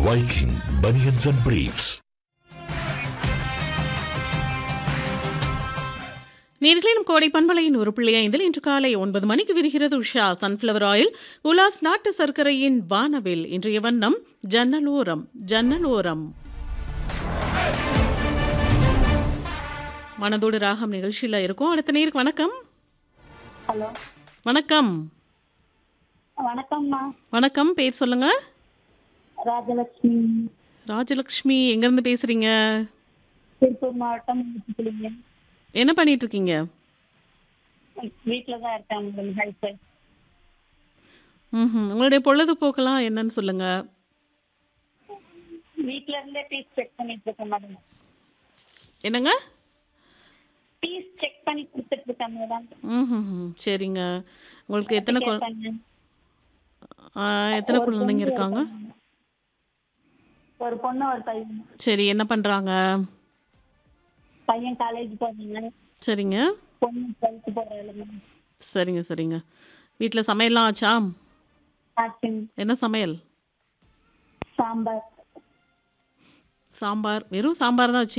Viking Bunions and Briefs. நேர்களிலும் கோடை பண்பலையின் ஒரு பிள்ளை ஐந்தில் இன்று காலை ஒன்பது மணிக்கு விரிகிறது உஷா சன்ஃப்ளவர் ஆயில் உலாஸ் நாட்டு சர்க்கரையின் வானவில் இன்றைய வண்ணம் ஜன்னலோரம் ஜன்னலோரம் மனதோடு ராகம் நிகழ்ச்சியில் இருக்கும் அடுத்த நேருக்கு வணக்கம் ஹலோ வணக்கம் வணக்கம்மா வணக்கம் பேர் சொல்லுங்க ராஜலட்சுமி ராஜலக்ஷ்மி எங்கேருந்து பேசுறீங்க திருப்பூர் மாவட்டம் ஊத்துக்குளிங்க என்ன பண்ணிட்டு இருக்கீங்க வீட்டில் தான் இருக்கேன் மேடம் ஹெல்ப் ம் உங்களுடைய பொழுதுபோக்கெல்லாம் என்னன்னு சொல்லுங்க வீட்டில இருந்தே பீஸ் செக் பண்ணிட்டு இருக்கேன் மேடம் என்னங்க பீஸ் செக் பண்ணி கொடுத்துட்டு இருக்கேன் மேடம் ம் சரிங்க உங்களுக்கு எத்தனை குழ- கேட்பாங்க. ஆ, எத்தனை குழந்தைங்க இருக்காங்க ஒரு பொண்ணு ஒரு பையன் சரி என்ன பண்ணுறாங்க பையன் காலேஜ் போறாங்க சரிங்க பொண்ணு டுவெல்த்து போறாங்க மேடம் சரிங்க சரிங்க வீட்டில் சமையல்லாம் ஆச்சா ஆச்சுங்க என்ன சமையல் சாம்பார் சாம்பார் வெறும் சாம்பார் தான் வச்சு